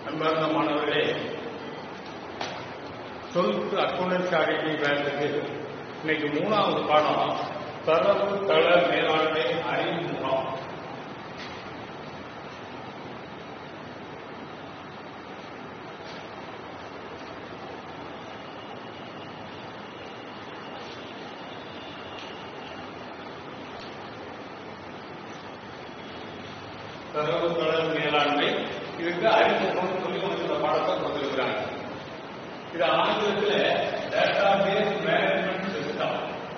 அன்பார்ந்த மாணவர்களே twelfth accountants ஆகிய பேருக்கு இன்னைக்கு மூணாவது பாடம் தரவு தள மேலாண்மை அறிமுகம் தரவு தள மேலாண்மை இதுக்கு அறிமுகம் சொல்லி உங்களுக்கு இந்த பாடத்தை கொடுத்திருக்கிறாங்க இது ஆங்கிலத்தில் டேட்டா பேஸ் மேனேஜ்மெண்ட் சிஸ்டம்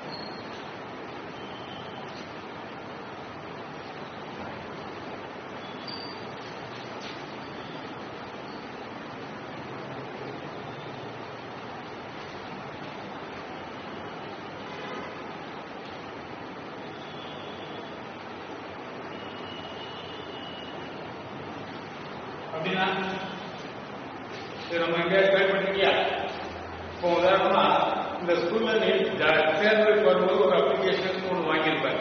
அப்படின்னா இது நம்ம எங்க ட்ரை பண்ணிருக்கியா இப்போ உதாரணமா இந்த ஸ்கூல்ல நீ ஜ- சேர்ந்ததுக்கு வரும்போது ஒரு அப்ளிகேஷன் ஒன்று வாங்கியிருப்பாரு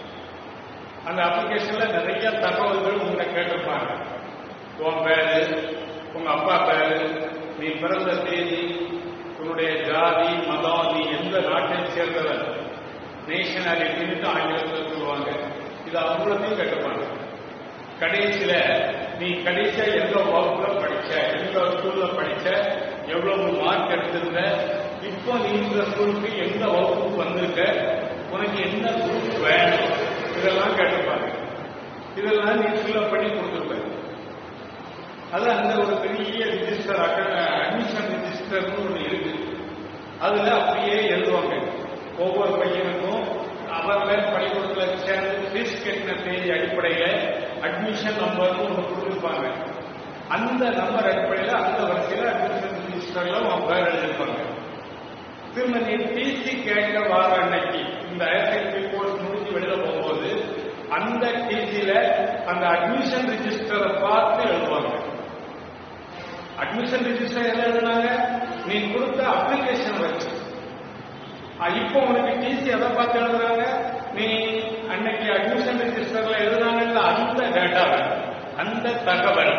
அந்த அப்ளிகேஷன்ல நிறைய தகவல்கள் உங்களை கேட்டிருப்பாங்க உன் பேரு உங்க அப்பா பேரு நீ பிறந்த தேதி உன்னுடைய ஜாதி மதம் நீ எந்த நாட்டை சேர்ந்தவர் நேஷனாலிட்டின்னு ஆங்கிலத்தில் சொல்லுவாங்க இது அவங்களத்தையும் கேட்டிருப்பாங்க கடைசியில நீ கடைசியா எந்த வகுப்புல படிச்ச எந்த ஸ்கூல்ல படிச்ச எவ்வளவு மார்க் எடுத்திருந்த இப்போ நீ இந்த ஸ்கூலுக்கு எந்த வகுப்புக்கு வந்திருக்க உனக்கு என்ன குரூப் வேணும் இதெல்லாம் கேட்டிருப்பாங்க இதெல்லாம் நீ ஃபில்அப் பண்ணி கொடுத்துருப்ப அது அந்த ஒரு பெரிய ரிஜிஸ்டர் அட்மிஷன் ரிஜிஸ்டர்னு ஒன்று இருக்கு அதுல அப்படியே எழுதுவாங்க ஒவ்வொரு பையனுக்கும் அவங்க பள்ளிக்கூடத்துல சேர்ந்து ஃபீஸ் கட்டின தேதி அடிப்படையில அட்மிஷன் நம்பர்னு ஒன்று கொடுத்துருப்பாங்க அந்த நம்பர் அடிப்படையில் அந்த வரிசையில் அட்மிஷன் ரிஜிஸ்டர்ல அவன் பேர் எழுதியிருப்பாங்க திரும்ப நீ டிசி கேட்க வார அன்னைக்கு இந்த ஹையர் செகண்டரி கோர்ஸ் முடிஞ்சு வெளியில போகும்போது அந்த டிசியில அந்த அட்மிஷன் ரிஜிஸ்டரை பார்த்து எழுதுவாங்க அட்மிஷன் ரிஜிஸ்டர் என்ன எழுதுனாங்க நீ கொடுத்த அப்ளிகேஷன் வச்சு ஆ, இப்போ உனக்கு டிசி எதை பார்த்து எழுதுறாங்க நீ அன்னைக்கு அட்மிஷன் ரிஜிஸ்டர்ல எழுதுனாங்கல்ல அந்த டேட்டா அந்த தகவல்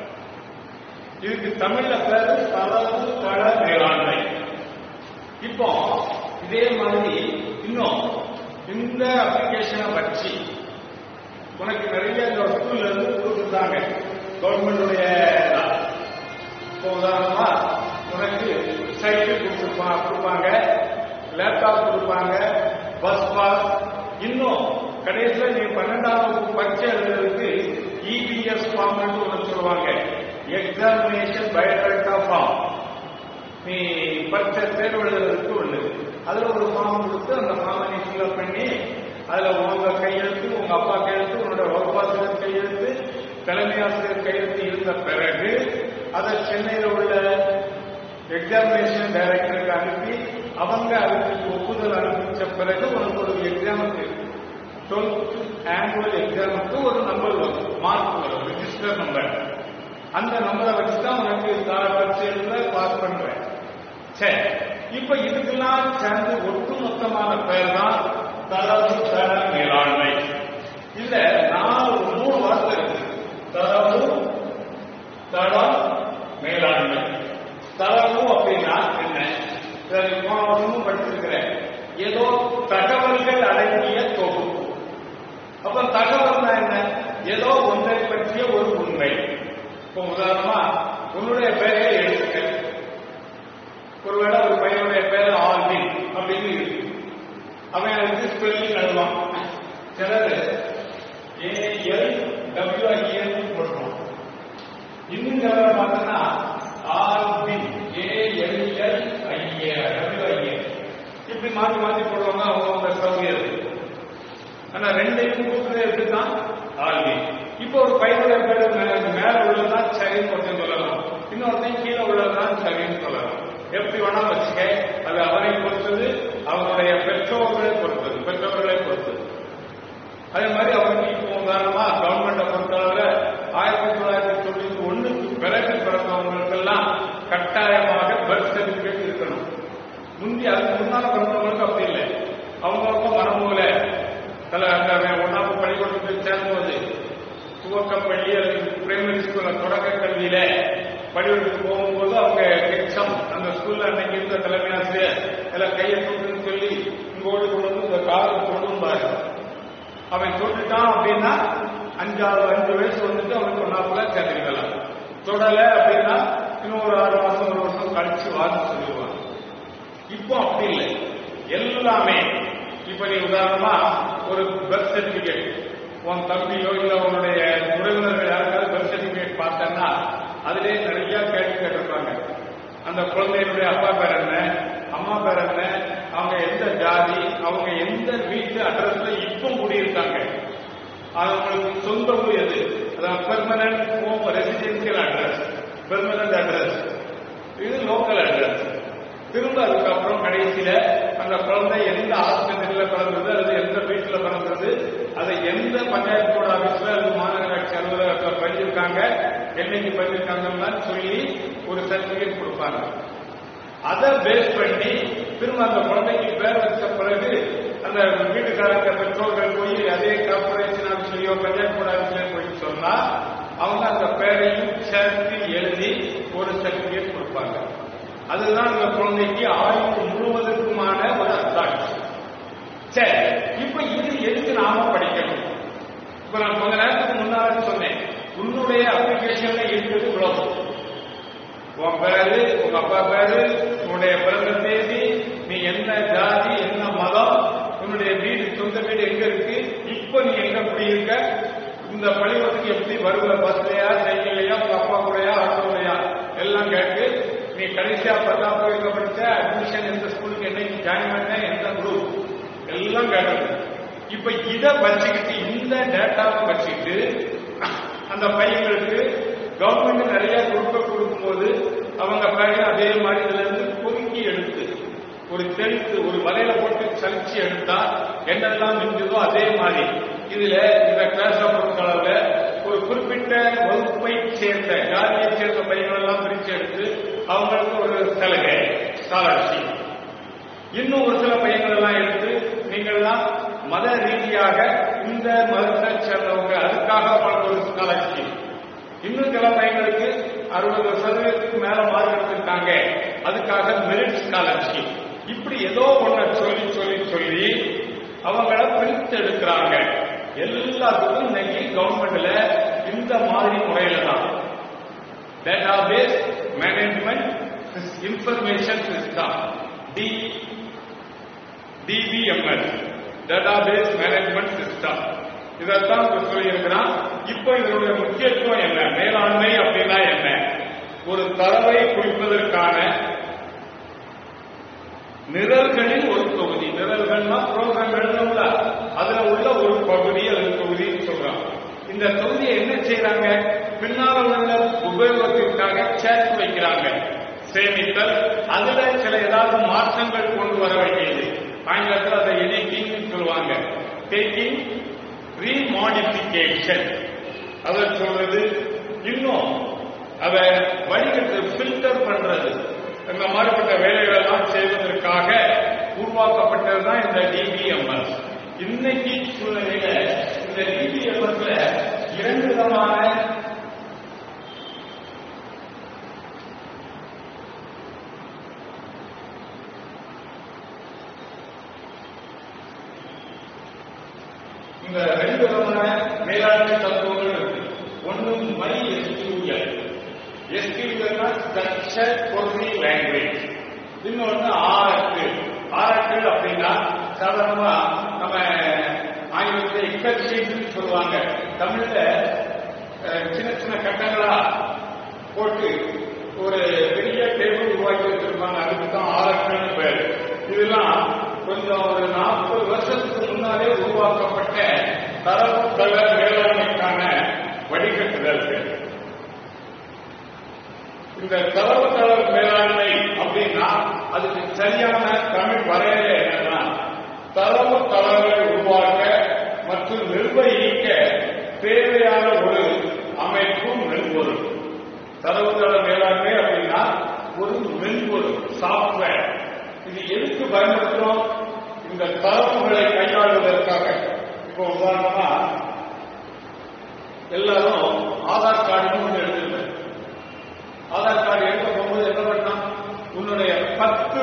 இதுக்கு தமிழ்ல பேரு தரவு தள மேலாண்மை இப்போ இதே மாதிரி இன்னும் இந்த அப்ளிகேஷனை வச்சு உனக்கு நிறைய இந்த ஸ்கூல்ல இருந்து கொடுத்துருந்தாங்க கவர்மெண்டுடைய இப்போ உதாரணமா உனக்கு சைக்கிள் கொடுத்துருப்பாங்க கொடுப்பாங்க லேப்டாப் கொடுப்பாங்க பஸ் பாஸ் இன்னும் கடைசியில் நீ பன்னெண்டாம் வகுப்பு பரீட்சை எழுதுறதுக்கு இபிஎஸ் ஃபார்ம்னு ஒன்று சொல்லுவாங்க எக்ஸாமினேஷன் பயோடேட்டா ஃபார்ம் நீ பரீட்சை தேர்வு எழுதுறதுக்கு ஒண்ணு அதுல ஒரு ஃபார்ம் கொடுத்து அந்த ஃபார்மை நீ ஃபில்அப் பண்ணி அதுல உங்க கையெழுத்து உங்க அப்பா கையெழுத்து உன்னோட வகுப்பாசிரியர் கையெழுத்து தலைமை ஆசிரியர் கையெழுத்து இருந்த பிறகு அதை சென்னையில் உள்ள எக்ஸாமினேஷன் டைரக்டருக்கு அனுப்பி அவங்க அதுக்கு ஒப்புதல் அனுப்பிச்ச பிறகு உனக்கு ஒரு எக்ஸாமுக்கு டுவெல்த் ஆனுவல் எக்ஸாமுக்கு ஒரு நம்பர் வரும் மார்க் வரும் ரிஜிஸ்டர் நம்பர் அந்த நம்பரை வச்சு தான் உனக்கு பரீட்சையில பாஸ் பண்றேன் சரி இப்ப இதுக்கெல்லாம் சேர்ந்து ஒட்டுமொத்தமான பெயர் தான் தரவு தர மேலாண்மை இல்ல நாலு மூணு வார்த்தை இருக்கு தரவு தடம் மேலாண்மை தரவு அப்படின்னா என்ன சரி, போன வருஷமும் படிச்சிருக்கிறேன் ஏதோ தகவல்கள் அடங்கிய தொகுப்பு அப்ப தகவல்னா என்ன ஏதோ ஒன்றை பற்றிய ஒரு உண்மை இப்போ உதாரணமா உன்னுடைய பெயரை எடுத்துக்க ஒருவேளை ஒரு பையனுடைய பேர் ஆல்வின் அப்படின்னு இருக்கு அவன் வந்து ஸ்பெல்லிங் எழுதுவான் சிலர் ஏஎல் டபிள்யூஐஎல் போடுவான் இன்னும் சிலர் பார்த்தோன்னா ஆல்வின் ஏஎல்எல் ஐஏ டபிள்யூஐஏ இப்படி மாற்றி மாற்றி போடுவாங்க அவங்க சௌகரியம் ஆனா ரெண்டையும் கூட்டுறது எப்படிதான் ஆல்வி இப்போ ஒரு பையனுடைய பேரு மே- மேல உள்ளதுதான் சரின்னு ஒருத்தன் சொல்லலாம் இன்னொருத்தன் கீழே உள்ளதுதான் சரின்னு சொல்லலாம் எப்படி வேணா வச்சுக்க அது அவரை பொறுத்தது அவருடைய பெற்றோர்களை பொறுத்தது பெற்றோர்களை பொறுத்தது அதே மாதிரி அவருக்கு இப்போ உதாரணமா கவர்மெண்ட்டை பொறுத்தளவுல ஆயிரத்தி தொள்ளாயிரத்தி தொண்ணூத்தி ஒண்ணுக்கு பிறகு பிறந்தவங்களுக்கெல்லாம் கட்டாயமாக பர்த் சர்டிபிகேட் இருக்கணும் முந்தி அதுக்கு முன்னால பிறந்தவங்களுக்கு அப்படி இல்லை அவங்களுக்கும் மரபுல சில அந்த ஒன்றாவது பள்ளிக்கூடத்துக்கு சேரும்போது துவக்கப்பள்ளி அல்லது பிரைமரி ஸ்கூல்ல தொடக்க கல்வியில பள்ளிக்கூடத்துக்கு போகும்போது அவங்க எக்ஸாம் அந்த ஸ்கூல்ல அன்னைக்கு இருந்த தலைமை ஆசிரியர் எல்லாம் கையை தொட்டுன்னு சொல்லி இங்க ஓடி கொண்டு வந்து இந்த காரை தொடும் பாரு அவன் தொட்டுட்டான் அப்படின்னா அஞ்சாறு அஞ்சு வயசு வந்துட்டு அவனுக்கு ஒன்னாப்புல சேர்த்துக்கலாம் தொடல அப்படின்னா இன்னும் ஒரு ஆறு மாசம் ஒரு வருஷம் கழிச்சு வான்னு சொல்லிடுவான் இப்போ அப்படி இல்லை எல்லாமே இப்ப நீ உதாரணமா ஒரு பர்த் சர்டிபிகேட் உன் தம்பியோ இல்ல உன்னுடைய உறவினர்கள் யாருக்காவது பர்த் சர்டிபிகேட் பார்த்தேன்னா அதிலே நிறைய கேள்வி கேட்டிருப்பாங்க அந்த குழந்தையினுடைய அப்பா பேர் என்ன அம்மா பேர் என்ன அவங்க எந்த ஜாதி அவங்க எந்த வீட்டு அட்ரஸ்ல இப்போ குடியிருக்காங்க அவங்களுக்கு சொந்த ஊர் எது அதான் permanent home residential address permanent address இது லோக்கல் அட்ரஸ் திரும்ப அதுக்கப்புறம் கடைசியில அந்த குழந்தை எந்த ஆஸ்பத்திரியில பிறந்தது அல்லது எந்த வீட்டுல பிறந்தது அதை எந்த பஞ்சாயத்து போர்டு ஆபீஸ்ல அல்லது மாநகராட்சி அலுவலகத்துல பண்ணிருக்காங்க என்னைக்கு பண்ணிருக்காங்கன்னா சொல்லி ஒரு சர்டிபிகேட் கொடுப்பாங்க அதை பேஸ் பண்ணி திரும்ப அந்த குழந்தைக்கு பேர் வச்ச பிறகு அந்த வீட்டுக்காரங்க பெற்றோர்கள் போய் அதே கார்பரேஷன் ஆஃபீஸ்லயோ பஞ்சாயத்து போர்டு ஆஃபீஸ்லயோ போய் சொன்னா அவங்க அந்த பேரையும் சேர்த்து எழுதி ஒரு சர்டிபிகேட் கொடுப்பாங்க அதுதான் அந்த குழந்தைக்கு ஆயுள் முழுவதற்குமான ஒரு அத்தாட்சி சரி இப்ப இது எதுக்கு நாம படிக்கணும் இப்ப நான் கொஞ்ச நேரத்துக்கு முன்னால சொன்னேன் உன்னுடைய அப்ளிகேஷன்ல இருக்குது இவ்வளவு உன் பேரு உங்க அப்பா பேரு உன்னுடைய பிறந்த தேதி நீ என்ன ஜாதி என்ன மதம் உன்னுடைய வீடு சொந்த வீடு எங்க இருக்கு இப்ப நீ எங்க குடியிருக்க இந்த பள்ளிக்கூடத்துக்கு எப்படி வருவ பஸ்லயா சைக்கிள்லயா உங்க அப்பா கூடயா ஆட்டோலையா எல்லாம் கேட்டு நீ கடைசியா பத்தாம் வகுப்பு படிச்ச அட்மிஷன் எந்த ஸ்கூலுக்கு என்னைக்கு ஜாயின் பண்ண எந்த குரூப் எல்லாம் கேட்டது இப்ப இத வச்சுக்கிட்டு இந்த டேட்டாவை வச்சுக்கிட்டு அந்த பையங்களுக்கு கவர்மெண்ட் நிறைய கொடுக்க கொடுக்கும்போது அவங்க பேரை அதே மாதிரி இதுல இருந்து பொறுக்கி எடுத்து ஒரு தெளித்து ஒரு வலையில போட்டு சலிச்சு எடுத்தா என்னெல்லாம் மிஞ்சதோ அதே மாதிரி இதுல இந்த கிளாஸ் பொறுத்தளவுல ஒரு குறிப்பிட்ட வகுப்பை சேர்ந்த ஜாதியை சேர்ந்த பையன்கள் எல்லாம் பிரிச்சு எடுத்து அவங்களுக்கு ஒரு சலுகை ஸ்காலர்ஷிப் இன்னும் ஒரு சில பையன்கள் எல்லாம் எடுத்து நீங்கள்லாம் மத ரீதியாக இந்த மதத்தை சேர்ந்தவங்க அதுக்காக அவங்களுக்கு ஒரு ஸ்காலர்ஷிப் இன்னும் சில பையன்களுக்கு அறுபது சதவீதத்துக்கு மேல மார்க் எடுத்திருக்காங்க அதுக்காக மெரிட் ஸ்காலர்ஷிப் இப்படி ஏதோ ஒன்ன சொல்லி சொல்லி சொல்லி அவங்கள பிரித்து எடுக்கிறாங்க எல்லாத்துக்கும் இன்னைக்கு கவர்மெண்ட்ல இந்த மாதிரி முறையில தான் database management information system D DBMS database management system இதைத்தான் இப்ப சொல்லியிருக்கிறான் இப்போ இதனுடைய முக்கியத்துவம் என்ன மேலாண்மை அப்படின்னா என்ன ஒரு தரவை குறிப்பதற்கான நிரல்களில் ஒரு தொகுதி நிரல்கள்னா ப்ரோக்ராம் எழுதணும்ல அதுல உள்ள ஒரு பகுதி அது தொகுதின்னு சொல்றாங்க இந்த தொகுதியை என்ன செய்யறாங்க பின்னால உள்ள உபயோகத்திற்காக சேர்த்து வைக்கிறாங்க சேமித்தல் அதுல சில ஏதாவது மாற்றங்கள் கொண்டு வர வேண்டியது ஆங்கிலத்தில் அதை எடிட்டிங் சொல்லுவாங்க டேக்கிங் ரீமாடிபிகேஷன் அதை சொல்றது இன்னும் அதை வடிகட்டு ஃபில்டர் பண்றது இந்த மாதிரிப்பட்ட வேலைகள் எல்லாம் செய்வதற்காக உருவாக்கப்பட்டதுதான் இந்த டிபிஎம்எஸ் இன்னைக்கு சூழ்நிலையில இந்த டிபிஎம்எஸ்ல இரண்டு விதமான இந்த ரெண்டு விதமான மேலாண்மை தத்துவங்கள் இருக்கு ஒன்று மை எஸ்கியூஎல் எஸ்கியூஎல்னா ஸ்ட்ரக்சர் ப்ரோக்ராமிங் லாங்குவேஜ் இன்னொன்று ஆர்எக்யூ ஆர்எக்யூ அப்படின்னா சாதாரணமா நம்ம ஆங்கிலத்தில் எக்ஸல் ஷீட்னு சொல்லுவாங்க தமிழ்ல அஹ், சின்ன சின்ன கட்டங்களா போட்டு ஒரு பெரிய டேபிள் உருவாக்கி வச்சிருப்பாங்க அதுக்கு தான் ஆர்எக்யூன்னு பேர் இதெல்லாம் கொஞ்சம் ஒரு நாற்பது வருஷத்துக்கு முன்னாலே உருவாக்கப்பட்ட தரவு தள மேலாண்மைக்கான வழிகட்டுதல்கள் இந்த தரவு தள மேலாண்மை அப்படின்னா அதுக்கு சரியான தமிழ் வரையறை என்னன்னா தரவு தளங்களை உருவாக்க மற்றும் நிர்வகிக்க தேவையான ஒரு அமைப்பும் மென்பொருள் தரவுத்தள மேலாண்மை அப்படின்னா ஒரு மென்பொருள் சாஃப்ட்வேர் இது எதுக்கு பயன்படுத்துறோம் இந்த தரவுகளை கையாளுவதற்காக இப்போ உதாரணமா எல்லாரும் ஆதார் கார்டுன்னு ஒன்று எடுத்துருங்க ஆதார்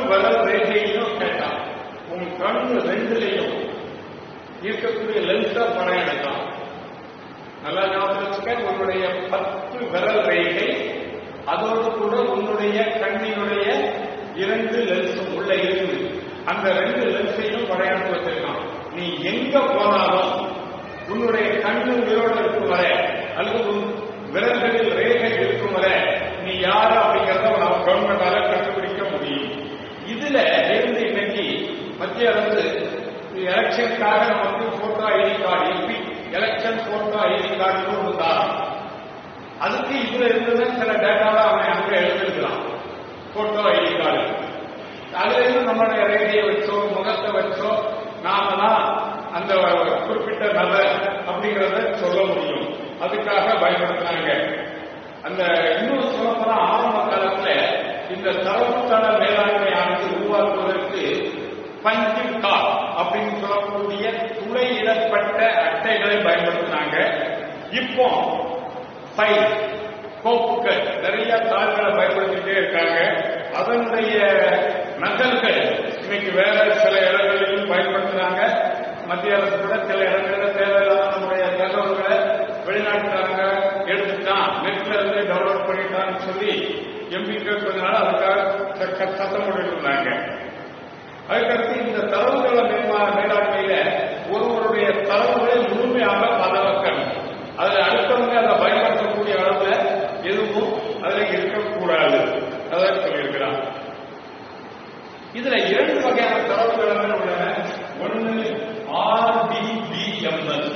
விரல் ரேகையிலும் கேட்டான் உன் கண்ணு ரெண்டுலையும் இருக்கக்கூடிய லென்ஸா படம் எடுத்தான் நல்லா ஞாபகம் வச்சுக்க உன்னுடைய பத்து விரல் ரேகை அதோடு கூட உன்னுடைய கண்ணினுடைய இரண்டு லென்ஸும் உள்ள இருக்குது அந்த ரெண்டு லென்ஸையும் படம் எடுத்து வச்சிருக்கான் நீ எங்க போனாலும் உன்னுடைய கண்ணு உயிரோடு இருக்கும் வரை அல்லது உன் விரல்களில் ரேகை இருக்கும் வரை நீ யாரு அப்படிங்கறத நம்ம கவர்மெண்டால கண்டுபிடிக்க முடியும் இதுல இருந்து இன்னைக்கு மத்திய அரசு எலெக்ஷனுக்காக நமக்கு photo ID card MP election photo ID card ஒன்று அதுக்கு இதுல இருந்து சில டேட்டாவை அவன் அங்க எழுதிருக்கிறான் போட்டோ ஐடி கார்டு அதுல இருந்து நம்மளுடைய ரேடியை வச்சோ முகத்தை வச்சோ நாம தான் அந்த குறிப்பிட்ட நபர் அப்படிங்கறத சொல்ல முடியும் அதுக்காக பயன்படுத்தினாங்க அந்த இன்னும் சொல்லப்போனா ஆரம்ப காலத்துல இந்த தரவுத்தள மேலாண்மை ஆனது உருவாக்குவதற்கு பஞ்சிங் கார் அப்படின்னு சொல்லக்கூடிய துளையிடப்பட்ட அட்டைகளை பயன்படுத்தினாங்க இப்போ ஃபைல் கோப்புகள் நிறைய தாள்களை பயன்படுத்திட்டே இருக்காங்க அதனுடைய நகல்கள் இன்னைக்கு வேற சில இடங்களிலும் பயன்படுத்துறாங்க மத்திய அரசு கூட சில இடங்களில் தேவையில்லாத நம்முடைய தகவல்களை வெளிநாட்டுக்காரங்க எடுத்துட்டான் நெட்ல இருந்து டவுன்லோட் பண்ணிட்டான்னு சொல்லி எம்பிக்கள் கொஞ்ச நாள் அதுக்காக ச- சத்தம் போட்டுட்டு இருந்தாங்க அதுக்கடுத்து இந்த தரவுகள மேம்பா- மேலாண்மையில ஒருவருடைய தரவுகளை முழுமையாக பாதுகாக்கணும் அதுல அடுத்தவங்க அதை பயன்படுத்தக்கூடிய அளவுல எதுவும் அதுல இருக்கக்கூடாது அதான் சொல்லியிருக்கிறான் இதுல இரண்டு வகையான தரவுகள் உள்ளன ஒன்று ஆர்டிபிஎம்எஸ்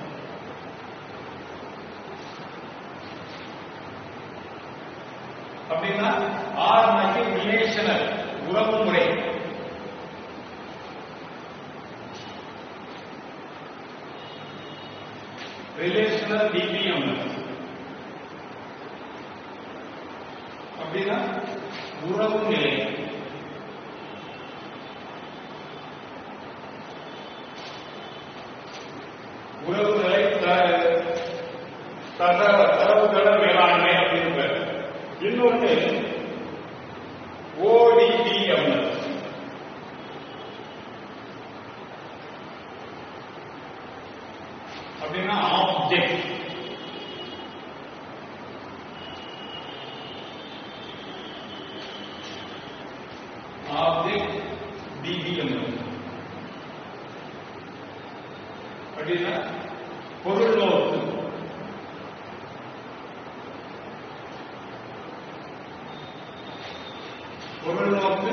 அப்படின்னா ஆர் மைக்கு ரிலேஷனல் உறவு முறை ரிலேஷனல் டிபிஎம்எஸ் அப்படின்னா உறவு நிலை உறவுகளை த- தர- தரவுகள மேலாண்மை அப்படின்னு பேரு. இன்னொன்று ஓடிபிஎம்எஸ் அப்படின்னா ஆப்ஜெக்ட் ஆப்ஜெக்ட் டிபிஎம்எஸ் அப்படின்னா பொருள் நோக்கு பொருள் நோக்கு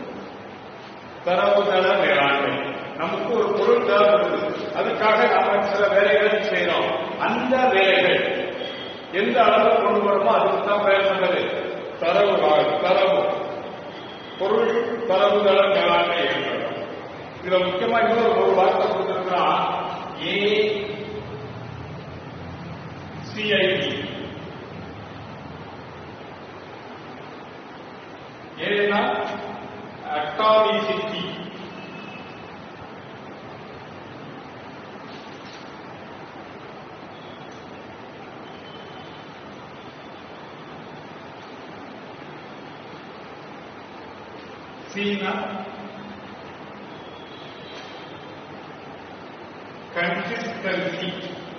தரவுகள மேலாண்மை நமக்கு ஒரு பொருள் தேவைப்படுது அதுக்காக நாம சில வேலைகள் செய்யறோம் அந்த வேலைகள் எந்த அளவு கொண்டு வரமோ அதுக்கு தான் பெயர் சொன்னது தரவு வா- தரவு பொருள் தரவுகள மேலாண்மை ஏற்படும் இதுல முக்கியமா இன்னொரு ஒரு வார்த்தை கொடுத்திருக்கிறான் ஏ சிஐடி ஏன்னா அட்டாமிசிட்டி சீனா கன்சிஸ்டன்சி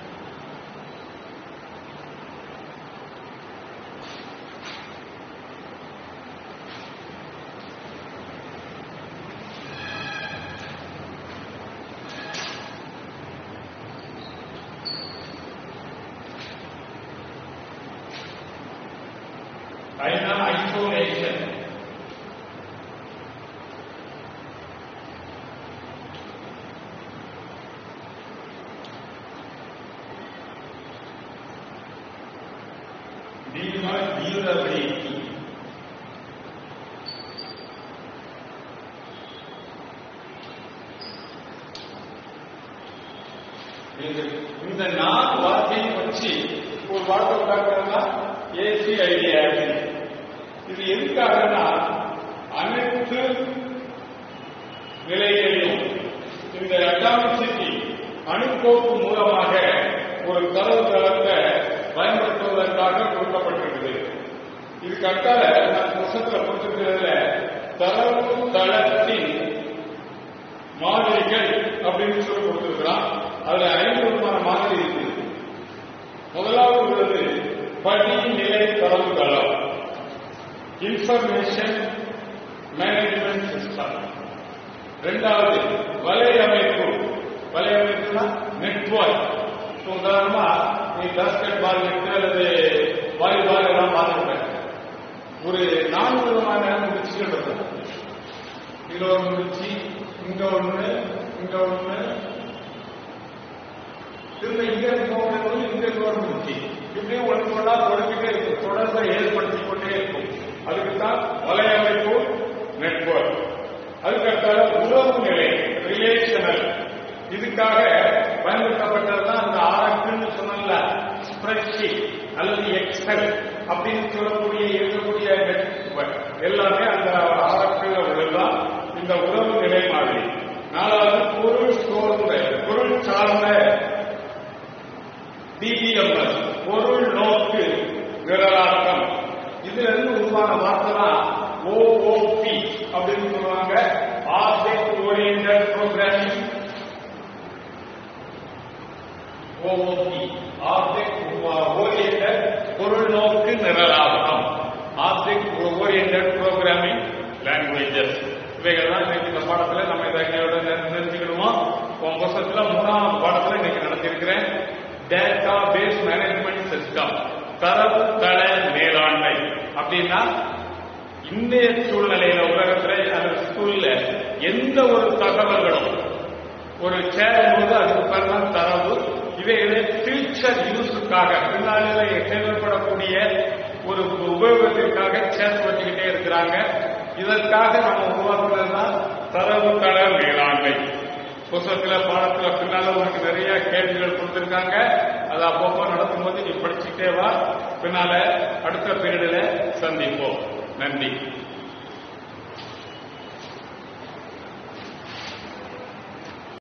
ஐநா ஐசோலேஷன் Dima durability. இந்த- இந்த நாலு வார்த்தையை வச்சு ஒரு வார்த்தை உண்டாக்குறதுனா ஏசி ஐடியா இது எதுக்காகனா அனைத்து நிலைகளிலும் இந்த அட்டாமிசிட்டி அணுக்கோப்பு மூலமாக ஒரு தரவு தளத்தை பயன்படுத்துவதற்காக கொடுக்கப்பட்டிருக்குது இதுக்கு அக்கால நான் புத்தகத்துல கொடுத்திருக்கிறதுல தரவு தளத்தின் மாதிரிகள் அப்படின்னு சொல்லி கொடுத்திருக்கிறான் அதுல ஐந்து விதமான மாதிரி இருக்குது முதலாவது உள்ளது படிநிலை தரவு தளம் இன்ஃபர்மேஷன் மேனேஜ்மெண்ட் சிஸ்டம் ரெண்டாவது வலையமைப்பு வலையமைப்புனா நெட்வொர்க் உதாரணமா நீ பாஸ்கெட் பால் நெட் அல்லது வாலிபால் எல்லாம் பார்த்துருப்பேன் ஒரு நான்கு விதமான முடிச்சுகள் இருக்கும் இதுல ஒரு முடிச்சு இங்க ஒண்ணு இங்க ஒண்ணு திரும்ப இங்க இருக்கவங்க இங்க ஒரு முடிச்சு இப்படியே ஒன்று ஒன்றா தொடங்கிட்டே இருக்கும் தொடர்பை ஏற்படுத்திக் கொண்டே இருக்கும் அதுக்கு தான் வலையமைப்பு நெட்வொர்க் அதுக்கடுத்தால உறவு நிலை ரிலேஷனல் இதுக்காக பயன்படுத்தப்பட்டதுதான் அந்த ஆரக்குன்னு சொன்னல ஸ்ப்ரெட்ஷீட் அல்லது எக்ஸல் அப்படின்னு சொல்லக்கூடிய இருக்கக்கூடிய நெட்வொர்க் எல்லாமே அந்த ஆரக்குல உள்ளதுதான் இந்த உறவு நிலை மாதிரி நாலாவது பொருள் சோர்ந்த பொருள் சார்ந்த டிபிஎம்எஸ் பொருள் நோக்கு நிரலாக்கம் இதுல இருந்து உருவான வார்த்தை தான் ஓஓபி அப்படின்னு சொல்லுவாங்க object oriented programming OOP object oriented பொருள் நோக்கு நிரலாக்கம் ஆப்ஜெக்ட் ஓரியன்டட் ப்ரோக்ராமிங் லாங்குவேஜஸ் இவைகள் தான் இன்னைக்கு இந்த பாடத்துல நம்ம இதை எங்களோட தெரிஞ்சுக்கணுமோ உன் புத்தகத்துல மூணாவது பாடத்துல இன்னைக்கு நடத்திருக்கிறேன் டேட்டா பேஸ் மேனேஜ்மெண்ட் சிஸ்டம் தரவு தள மேலாண்மை அப்படின்னா இன்றைய சூழ்நிலையில உலகத்துல அந்த ஸ்கூல்ல எந்த ஒரு தகவல்களும் ஒரு சேரும் போது அதுக்கு பேர் தான் தரவு இவைகளை ஃபியூச்சர் யூஸுக்காக பின்னாளில தேவைப்படக்கூடிய ஒரு உபயோகத்திற்காக சேர்த்து வச்சுக்கிட்டே இருக்கிறாங்க இதற்காக நம்ம உருவாக்குறது தான் தரவு தள மேலாண்மை புத்தகத்துல பாடத்துல பின்னால உனக்கு நிறைய கேள்விகள் கொடுத்திருக்காங்க அது அப்பப்போ நடத்தும்போது நீ படிச்சுட்டே வா பின்னால அடுத்த பீரியட்ல சந்திப்போம் நன்றி